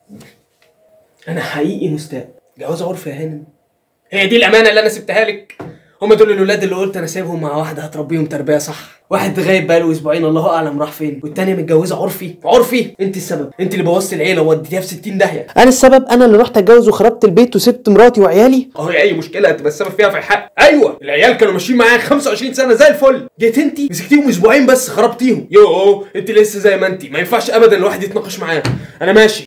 انا حقيقي مستاء جواز عرفي يا هانم هي دي الامانه اللي انا سبتها لك هما دول الولاد اللي قلت انا سايبهم مع واحده هتربيهم تربيه صح واحد غايب بقاله اسبوعين الله اعلم راح فين والتانيه متجوزه عرفي عرفي انت السبب انت اللي بوظت العيله ووديتيها في 60 داهيه انا السبب انا اللي رحت اتجوز وخربت البيت وسبت مراتي وعيالي اهو اي مشكله هتبقى السبب فيها في الحق ايوه العيال كانوا ماشيين معايا 25 سنه زي الفل جيت انت مسكتيهم اسبوعين بس خربتيهم يوه انت لسه زي ما انت ما ينفعش ابدا الواحد يتناقش معايا انا ماشي